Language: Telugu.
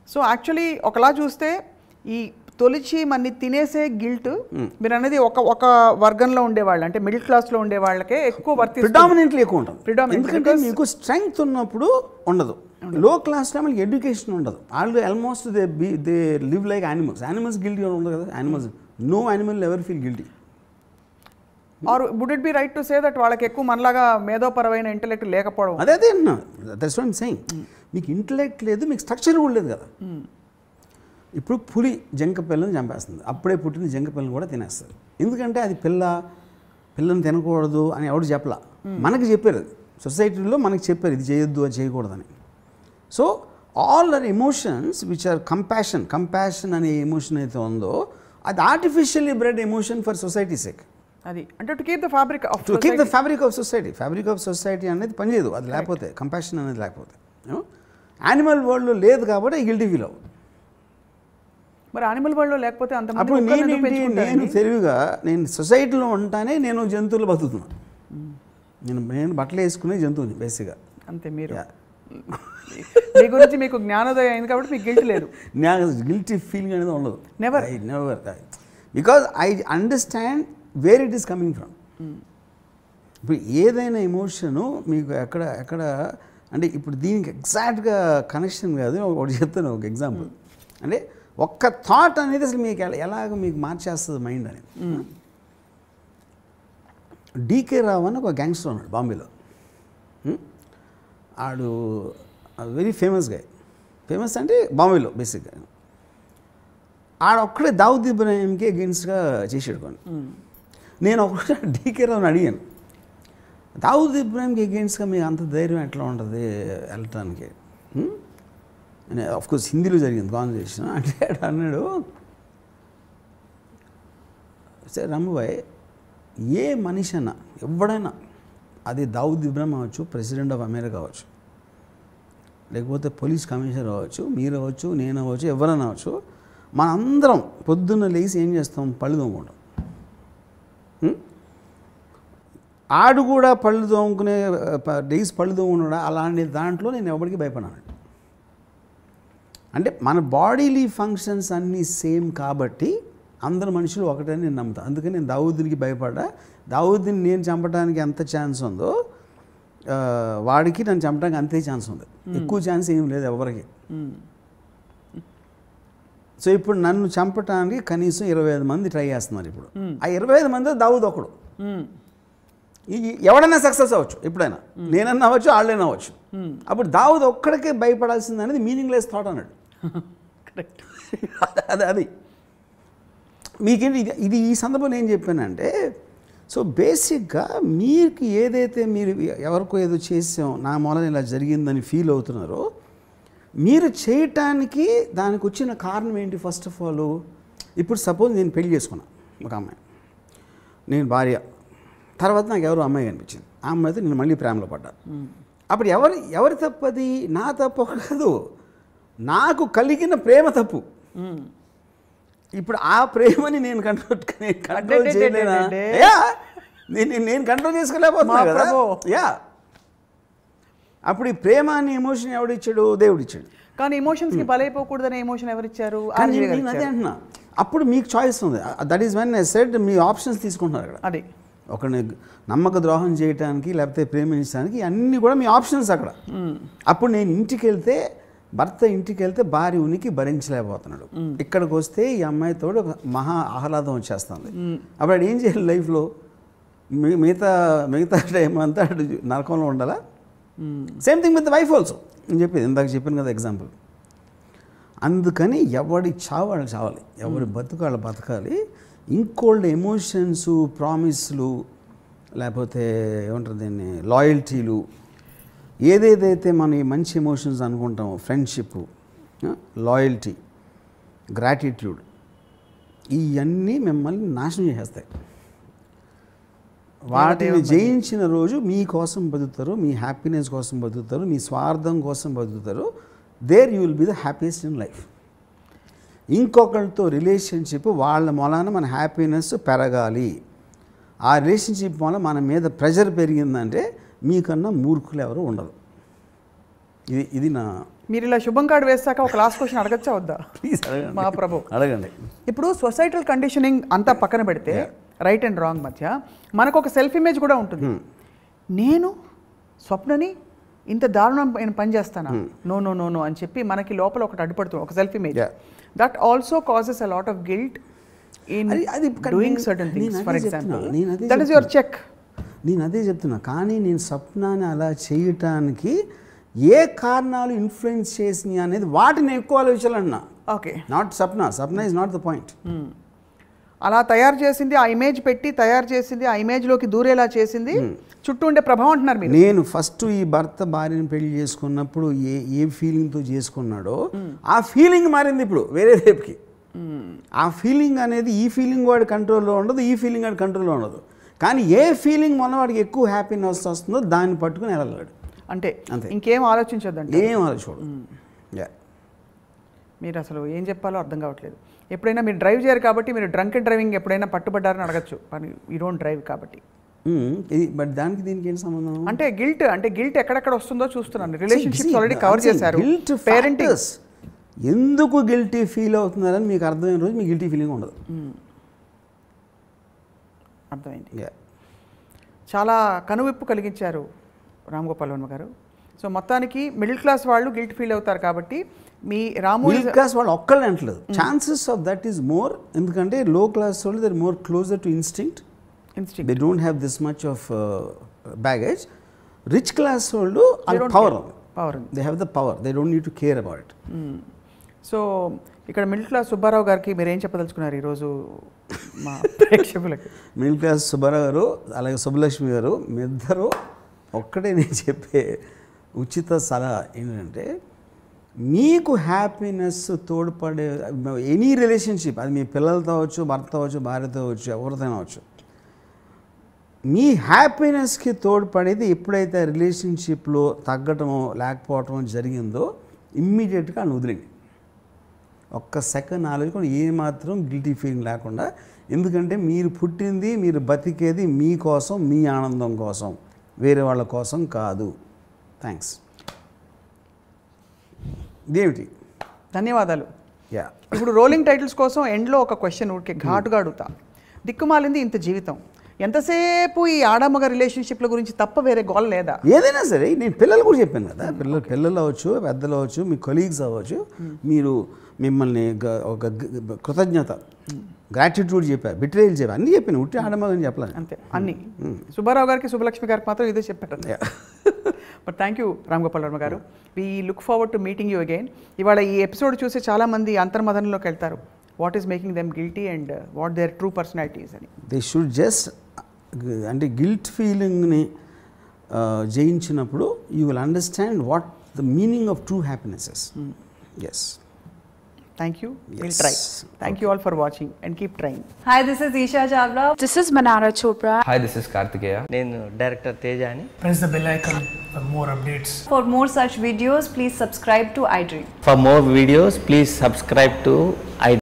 సో యాక్చువల్లీ ఒకలా చూస్తే ఈ తొలిచి మన్ని తినేసే గిల్ట్ మీరు అనేది ఒక ఒక వర్గంలో ఉండేవాళ్ళు అంటే మిడిల్ క్లాస్లో ఉండే వాళ్ళకే ఎక్కువ వర్తి ప్రిడామినెంట్లీ ఎక్కువ ఉంటుంది Predominantly, ఎందుకంటే మీకు స్ట్రెంగ్త్ ఉన్నప్పుడు ఉండదు లో క్లాస్లో మనకి ఎడ్యుకేషన్ ఉండదు వాళ్ళు almost they be they live like animals animals guilty ఉండదు కదా animals no animal ever feel guilty or would it be right to say that వాళ్ళకి ఎక్కువ మనలాగా మేధోపరమైన ఇంటెలెక్ట్ లేకపోవడం అదే అదే అన్నా దట్స్ వాట్ సెయింగ్ మీకు ఇంటలెక్ట్ లేదు మీకు స్ట్రక్చర్ కూడా లేదు కదా ఇప్పుడు పులి జంక పిల్లని చంపేస్తుంది అప్పుడే పుట్టిన జంక పిల్లని కూడా తినేస్తుంది ఎందుకంటే అది పిల్ల పిల్లని తినకూడదు అని ఎవడు చెప్పలా మనకి చెప్పారు అది సొసైటీలో మనకి చెప్పారు ఇది చేయొద్దు అది చేయకూడదని so all are emotions which are compassion compassion అనే ఎమోషన్ అయితే ఉందో అది artificially bred emotion for society సెక్ అది అంటే to keep the fabric of to keep the fabric of society fabric of society అనేది పనిచేయదు అది లేకపోతే కంపాషన్ అనేది లేకపోతే యానిమల్ వరల్డ్లో లేదు కాబట్టి గిల్టీ ఫీల్ అవ్వదు మరి యానిమల్ వరల్డ్ లేకపోతే అంత అప్పుడు నేనేంటి నేను తెలివిగా నేను సొసైటీలో ఉంటానే నేను జంతువులు బతుకుతున్నా నేను నేను బట్టలు వేసుకునే జంతువుని బేసిక్గా అంతే మీరు Yeah. మీ గురించి మీకు జ్ఞానోదయం అయింది కాబట్టి మీకు గిల్ట్ లేదు నాకు గిల్టీ ఫీలింగ్ అనేది ఉండదు Never. I never because I understand where it is coming from ఇప్పుడు ఏదైనా ఎమోషను మీకు ఎక్కడ ఎక్కడ అంటే ఇప్పుడు దీనికి ఎగ్జాక్ట్గా కనెక్షన్ కాదు ఒకటి చెప్తాను ఒక ఎగ్జాంపుల్ అంటే ఒక్క థాట్ అనేది అసలు మీకు ఎలా ఎలాగ మీకు మార్చేస్తుంది మైండ్ అనేది డీకే రావు అని ఒక గ్యాంగ్స్టర్ ఉన్నాడు బాంబేలో Hmm? ఆడు వెరీ ఫేమస్ గా ఫేమస్ అంటే బాంబేలో బేసిక్గా ఆడొక్కడే దావుద్ ఇబ్రాహింకి అగేన్స్ట్గా చేసాడు కొన్ని నేను ఒకటి డీకే రావుని అడిగాను దావుద్ ఇబ్రాహింకి అగేన్స్ట్గా మీకు అంత ధైర్యం ఎట్లా ఉంటుంది వెళ్ళటానికి ఆఫ్ కోర్స్ హిందీలో జరిగింది కాన్వర్జేషన్ అంటే ఆడు అన్నాడు సరే రమ్మబాయ్ ఏ మనిషి అన్నా ఎవడైనా అది దావుద్ ఇబ్రాహిం అవ్వచ్చు ప్రెసిడెంట్ ఆఫ్ అమెరికా అవ్వచ్చు లేకపోతే పోలీస్ కమిషనర్ అవ్వచ్చు మీరు అవ్వచ్చు నేను అవ్వచ్చు ఎవరైనా అవ్వచ్చు మనందరం పొద్దున్న లేచి ఏం చేస్తాం పళ్ళు తోముకుంటాం హ్మ్? ఆడు కూడా పళ్ళు తోముకునే డేస్ పళ్ళు తోముకున్నాడు అలాంటి దాంట్లో నేను ఎవరికి భయపడాను అంటే మన బాడీలీ ఫంక్షన్స్ అన్నీ సేమ్ కాబట్టి అందరు మనుషులు ఒకటే నేను నమ్ముతాను అందుకని నేను దావుద్దినికి భయపడ్డా దావుద్దిని నేను చంపడానికి ఎంత ఛాన్స్ ఉందో ఆ, వాడికి నన్ను చంపడానికి అంతే ఛాన్స్ ఉంది ఎక్కువ ఛాన్స్ ఏం లేదు ఎవరికి సో ఇప్పుడు నన్ను చంపడానికి కనీసం ఇరవై ఐదు మంది ట్రై చేస్తున్నారు ఇప్పుడు ఆ ఇరవై ఐదు మంది దావుద్ ఒకడు ఈ ఎవడైనా సక్సెస్ అవ్వచ్చు ఎప్పుడైనా నేనన్నా అవ్వచ్చు వాళ్ళైనా అవ్వచ్చు అప్పుడు దావుద్ ఒక్కడికే భయపడాల్సింది అనేది మీనింగ్లెస్ థాట్ అన్నాడు కరెక్ట్ అది అది మీకేంటి ఇది ఇది ఈ సందర్భంలో ఏం చెప్పానంటే సో బేసిక్గా మీకు ఏదైతే మీరు ఎవరికో ఏదో చేసాం నా మూలన ఇలా జరిగిందని ఫీల్ అవుతున్నారో మీరు చేయటానికి దానికి వచ్చిన కారణం ఏంటి ఫస్ట్ ఆఫ్ ఆల్ ఇప్పుడు సపోజ్ నేను పెళ్లి చేసుకున్నా ఒక అమ్మాయి నేను భార్య తర్వాత నాకు ఎవరు అమ్మాయి కనిపించింది ఆ అమ్మాయితో నేను మళ్ళీ ప్రేమలో పడ్డా అప్పుడు ఎవరి ఎవరి తప్పది నా తప్పు కాదు నాకు కలిగిన ప్రేమ తప్పు ఇప్పుడు ఆ ప్రేమని నేను కంట్రోల్ నేను కంట్రోల్ చేయలేనా అడ్డడ్డడ్డడ్డే. యా నేను నేను కంట్రోల్ చేసుకోలేకపోతున్నా మా కదా ప్రభు. యా అప్పుడు ఈ ప్రేమ అనే ఎమోషన్ ఎవడిచ్చాడు దేవుడు ఇచ్చాడు కానీ ఎమోషన్స్ కి బలైపోకూడదనే ఎమోషన్ ఎవరిచ్చారు కానీ ఆర్జీవి గారు నేను అదే ఇచ్చారు. అంటున్నా అప్పుడు మీకు చాయిస్ ఉంది that is when I said మీ ఆప్షన్స్ తీసుకుంటున్నారు అక్కడ అది ఒకరిని నమ్మక ద్రోహం చేయడానికి లేకపోతే ప్రేమించడానికి అన్నీ కూడా మీ ఆప్షన్స్ అక్కడ అప్పుడు నేను ఇంటికి వెళ్తే భర్త ఇంటికి వెళ్తే భార్య ఉనికి భరించలేకపోతున్నాడు ఇక్కడికి వస్తే ఈ అమ్మాయితో ఒక మహా ఆహ్లాదం వచ్చేస్తుంది అప్పుడు ఆడు ఏం చేయాలి లైఫ్లో మి- మిగతా మిగతా టైం అంతా ఆడు నరకంలో ఉండాలా same thing with wife also నేను చెప్పేది ఇందాక చెప్పాను కదా ఎగ్జాంపుల్ అందుకని ఎవడి చావు వాళ్ళు చావాలి ఎవరి బతుకు వాళ్ళు బతకాలి ఇంకోళ్ళ ఎమోషన్స్ ప్రామిస్లు లేకపోతే ఏమంటారు దీన్ని లాయల్టీలు ఏదేదైతే మనం ఈ మంచి ఎమోషన్స్ అనుకుంటామో ఫ్రెండ్షిప్ లాయల్టీ గ్రాటిట్యూడ్ ఇవన్నీ మిమ్మల్ని నాశనం చేసేస్తాయి వాటిని జయించిన రోజు మీ కోసం బతుకుతారు మీ హ్యాపీనెస్ కోసం బతుకుతారు మీ స్వార్థం కోసం బతుకుతారు there you will be the happiest in life ఇంకొకరితో రిలేషన్షిప్ వాళ్ళ మూలాన మన హ్యాపీనెస్ పెరగాలి ఆ రిలేషన్షిప్ వల్ల మన మీద ప్రెషర్ పెరిగిందంటే మీకన్నా మూర్ఖులు ఎవరు ఉండరు ఇది ఇది నా మీరు ఇలా శుభం కార్డు వేస్తాక ఒక లాస్ట్ క్వశ్చన్ అడగచ్చా వద్దా ప్లీజ్ అడగండి మా ప్రభు అడగండి ఇప్పుడు సొసైటల్ కండిషనింగ్ అంతా పక్కన పెడితే రైట్ అండ్ రాంగ్ మధ్య మనకు ఒక సెల్ఫ్ ఇమేజ్ కూడా ఉంటుంది నేను స్వప్నని ఇంత దారుణమైన పని చేస్తానా నో నో నో నో అని చెప్పి మనకి లోపల ఒకటి అడ్డుపడుతుంది ఒక self image Yeah. That also causes a lot of guilt in అది- అది కానీ డూయింగ్ నేను- సర్టన్ నేను థింగ్స్ అదే ఫర్ చెప్తున్నా. ఎగ్జాంపుల్ నేను అదే దట్ ఈస్ యువర్ చెక్ నేను అదే చెప్తున్నా కానీ నేను స్వప్నాన్ని అలా చేయటానికి ఏ కారణాలు ఇన్ఫ్లుయెన్స్ చేసినాయి అనేది వాటిని ఎక్కువ ఆలోచించాలన్నా okay not Sapna Sapna is not the point అలా తయారు చేసింది ఆ ఇమేజ్ పెట్టి తయారు చేసింది ఆ ఇమేజ్ లోకి దూరేలా చేసింది చుట్టూ ఉండే ప్రభావం అంటున్నారు మీరు నేను ఫస్ట్ ఈ భర్త భార్యను పెళ్లి చేసుకున్నప్పుడు ఏ ఏ ఫీలింగ్తో చేసుకున్నాడో ఆ ఫీలింగ్ మారింది ఇప్పుడు వేరే రేపుకి ఆ ఫీలింగ్ అనేది ఈ ఫీలింగ్ వాడి కంట్రోల్లో ఉండదు ఈ ఫీలింగ్ వాడి కంట్రోల్లో ఉండదు కానీ ఏ ఫీలింగ్ మన వాడికి ఎక్కువ హ్యాపీనెస్ వస్తుందో దాన్ని పట్టుకుని వెళ్ళగలడు అంటే అంతే. ఇంకేం ఆలోచించొద్దంటే ఏం ఆలోచోడు యా మీరు అసలు ఏం చెప్పాలో అర్థం కావట్లేదు ఎప్పుడైనా మీరు డ్రైవ్ చేయరు కాబట్టి మీరు డ్రంక్ అండ్ డ్రైవింగ్ ఎప్పుడైనా పట్టుబడ్డారని అడగచ్చు కానీ యూ డోంట్ డ్రైవ్ కాబట్టి ఇది బట్ దానికి దీనికి ఏంటి సంబంధం అంటే గిల్ట్ అంటే గిల్ట్ ఎక్కడెక్కడ వస్తుందో చూస్తున్నాను రిలేషన్షిప్స్ ఆల్రెడీ కవర్ చేశారు గిల్ట్ పేరెంటింగ్ పేరెంటింగ్ ఎందుకు గిల్టీ ఫీల్ అవుతున్నారని మీకు అర్థమైన రోజు మీకు గిల్టీ ఫీలింగ్ ఉండదు అర్థమైంది యా చాలా కనువిప్పు కలిగించారు రామ్ గోపాల్ వర్మ గారు సో మొత్తానికి మిడిల్ క్లాస్ వాళ్ళు గిల్ట్ ఫీల్ అవుతారు కాబట్టి మీ రాము మిడిల్ క్లాస్ వాళ్ళు ఒక్కళ్ళే అంటలేదు chances of that is more ఎందుకంటే లో క్లాస్ వాళ్ళు they're more closer to instinct instinct they don't have this much of baggage rich class వాళ్ళు పవర్ పవర్ ఉంది they have the power they don't need to care about it so ఇక్కడ మిడిల్ క్లాస్ సుబ్బారావు గారికి మీరు ఏం చెప్పదలుచుకున్నారు ఈరోజు మా ప్రేక్షకులకి మిడిల్ క్లాస్ సుబ్బారావు గారు అలాగే సుబ్బలక్ష్మి గారు మీ ఇద్దరు ఒక్కటే నేను చెప్పే ఉచిత సలహా ఏంటంటే మీకు హ్యాపీనెస్ తోడ్పడే ఎనీ రిలేషన్షిప్ అది మీ పిల్లలతో అవ్వచ్చు భర్త అవ్వచ్చు భార్యతో అవ్వచ్చు ఎవరితో అవ్వచ్చు మీ హ్యాపీనెస్కి తోడ్పడేది ఎప్పుడైతే రిలేషన్షిప్లో తగ్గటమో లేకపోవటమో జరిగిందో ఇమ్మీడియట్గా అని వదిలేండి ఒక్క సెకండ్ ఆలోచించుకొని ఏమాత్రం గిల్టీ ఫీలింగ్ లేకుండా ఎందుకంటే మీరు పుట్టింది మీరు బతికేది మీకోసం మీ ఆనందం కోసం వేరే వాళ్ళ కోసం కాదు థ్యాంక్స్ ఇదేమిటి ధన్యవాదాలు యా ఇప్పుడు రోలింగ్ టైటిల్స్ కోసం ఎండ్లో ఒక క్వశ్చన్ ఊరికే ఘాటుగా అడుగుతా దిక్కుమాలింది ఇంత జీవితం ఎంతసేపు ఈ ఆడమగ రిలేషన్షిప్ల గురించి తప్ప వేరే గోల్ లేదా ఏదైనా సరే నేను పిల్లలు కూడా చెప్పాను కదా పిల్లలు పిల్లలు అవ్వచ్చు పెద్దలు అవ్వచ్చు మీ కొలీగ్స్ అవ్వచ్చు మీరు మిమ్మల్ని గ- ఒక గ- కృతజ్ఞత గ్రాటిట్యూడ్ చెప్పారు బిట్రేయల్ చెప్పారు అన్నీ చెప్పాను ఉట్టి ఆడమని చెప్పలేదు అంతే అన్ని సుబ్బారావు గారికి శుభలక్ష్మి గారికి మాత్రం ఇదే చెప్పారు but thank you Ram Gopal Varma గారు we look forward to meeting you again ఇవాళ ఈ ఎపిసోడ్ చూసి చాలా మంది అంతర్మదనంలోకి వెళ్తారు what is making them guilty and what their true personalities అని దే షుడ్ జస్ట్ అంటే గిల్ట్ ఫీలింగ్ని జయించినప్పుడు you will understand what the meaning of true happinesses yes thank you will Yes. Try thank you all for watching and keep trying Hi, this is Isha Chavla. This is Manara Chopra. Hi, this is Kartikeya. నేను డైరెక్టర్ తేజ అని press the bell icon for more updates. For more such videos, please subscribe to iDream. For more videos please subscribe to I